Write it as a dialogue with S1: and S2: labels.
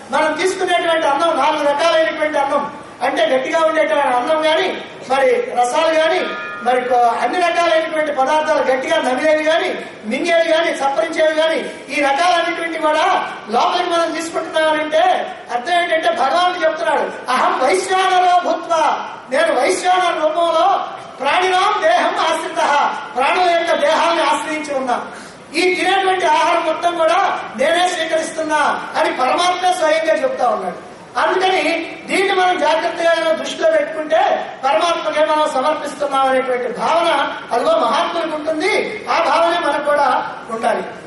S1: మనం తీసుకునేటువంటి అన్నం నాలుగు రకాలైనటువంటి అన్నం అంటే గట్టిగా ఉండేటువంటి అన్నం గాని మరి రసాలు గాని మరి కొ- అన్ని రకాలైనటువంటి పదార్థాలు గట్టిగా నమిలేవి గాని మింగేవి గాని సప్పరించేవి గాని ఈ రకాలైనటువంటి కూడా లోపలికి మనం తీసుకుంటున్నామంటే అర్థం ఏంటంటే భగవానుడు చెప్తున్నాడు అహం వైశ్వానలో భూత్వ నేను వైశ్వాన రూపంలో ప్రాణినాం దేహం ఆశ్రిత ప్రాణుల యొక్క దేహాన్ని ఆశ్రయించి ఉన్నా ఈ తినేటువంటి ఆహారం మొత్తం కూడా నేనే స్వీకరిస్తున్నా అని పరమాత్మ స్వయంగా చెప్తా ఉన్నాడు అందుకని దీన్ని మనం జాగ్రత్తగా దృష్టిలో పెట్టుకుంటే పరమాత్మకే మనం సమర్పిస్తున్నాం అనేటువంటి భావన అదిగో మహాత్ములకు ఉంటుంది ఆ భావనే మనకు కూడా ఉండాలి